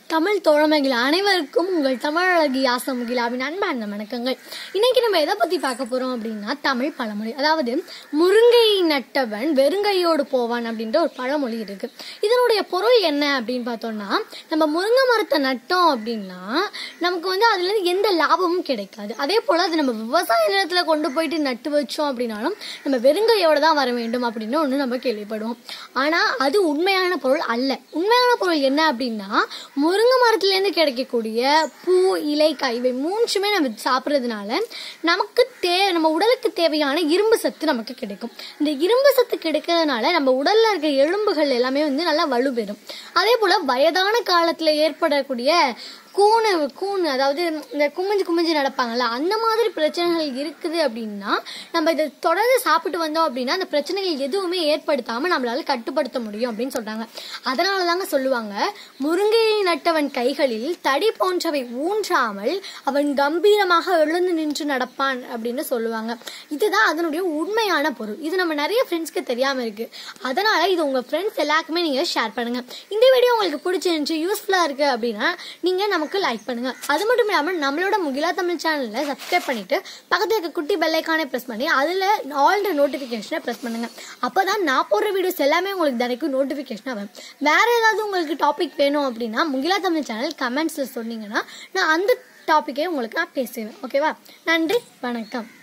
தமிழ் தோழமைகள் அனைவருக்கும் உங்கள் தமிழழகி ஆசமுகிலாவின் அன்பான வணக்கங்கள் இன்னைக்கு நம்ம எதை பத்தி பார்க்க போறோம் அப்படின்னா தமிழ் பழமொழி அதாவது முருங்கை நட்டவன் வெறுங்கையோடு போவான் அப்படின்ற ஒரு பழமொழி இருக்கு இதனுடைய பொருள் என்ன அப்படின்னு பார்த்தோம்னா நம்ம முருங்கை மரத்தை நட்டோம் அப்படின்னா நமக்கு வந்து அதுல இருந்து எந்த லாபமும் கிடைக்காது அதே போல அது நம்ம விவசாய நிலத்துல கொண்டு போயிட்டு நட்டு வச்சோம் அப்படின்னாலும் நம்ம வெறுங்கையோட தான் வர வேண்டும் அப்படின்னு ஒன்று நம்ம கேள்விப்படுவோம் ஆனா அது உண்மையான பொருள் அல்ல உண்மையான பொருள் என்ன அப்படின்னா முருங்கை மரத்துலேருந்து கிடைக்கக்கூடிய பூ இலை காய் இவை மூன்றுமே நம்ம சாப்பிட்றதுனால நமக்கு தே நம்ம உடலுக்கு தேவையான இரும்பு சத்து நமக்கு கிடைக்கும் இந்த இரும்பு சத்து கிடைக்கிறதுனால நம்ம உடல்ல இருக்க எலும்புகள் எல்லாமே வந்து நல்லா வலுப்பெறும் அதே போல வயதான காலத்துல ஏற்படக்கூடிய கூணு கூணு அதாவது இந்த குமிஞ்சு குமிஞ்சு நடப்பாங்கல்ல அந்த மாதிரி பிரச்சனைகள் இருக்குது அப்படின்னா நம்ம இதை தொடர்ந்து சாப்பிட்டு வந்தோம் அப்படின்னா அந்த பிரச்சனைகள் எதுவுமே ஏற்படுத்தாம நம்மளால கட்டுப்படுத்த முடியும் அப்படின்னு சொல்றாங்க அதனால தாங்க சொல்லுவாங்க முருங்கையை நட்டவன் கைகளில் தடி போன்றவை ஊன்றாமல் அவன் கம்பீரமாக எழுந்து நின்று நடப்பான் அப்படின்னு சொல்லுவாங்க இதுதான் அதனுடைய உண்மையான பொருள் இது நம்ம நிறைய ஃப்ரெண்ட்ஸ்க்கு தெரியாம இருக்கு அதனால இது உங்க ஃப்ரெண்ட்ஸ் எல்லாருக்குமே நீங்க ஷேர் பண்ணுங்க இந்த வீடியோ உங்களுக்கு பிடிச்சிருந்துச்சு யூஸ்ஃபுல்லா இருக்கு அப்படின்னா நீங்க நமக்கு லைக் பண்ணுங்க அது மட்டும் இல்லாம நம்மளோட முகிலா தமிழ் சேனல்ல சப்ஸ்கிரைப் பண்ணிட்டு பக்கத்துல இருக்க குட்டி பெல்லைக்கானே பிரஸ் பண்ணி அதுல ஆல் நோட்டிபிகேஷனை பிரஸ் பண்ணுங்க அப்பதான் நான் போடுற வீடியோஸ் எல்லாமே உங்களுக்கு தினைக்கும் நோட்டிபிகேஷனா வரும் வேற ஏதாவது உங்களுக்கு டாபிக் வேணும் அப்படின்னா முகிலா தமிழ் சேனல் கமெண்ட்ஸ்ல சொன்னீங்கன்னா நான் அந்த டாப்பிக்கே உங்களுக்கு நான் பேசுவேன் ஓகேவா நன்றி வணக்கம்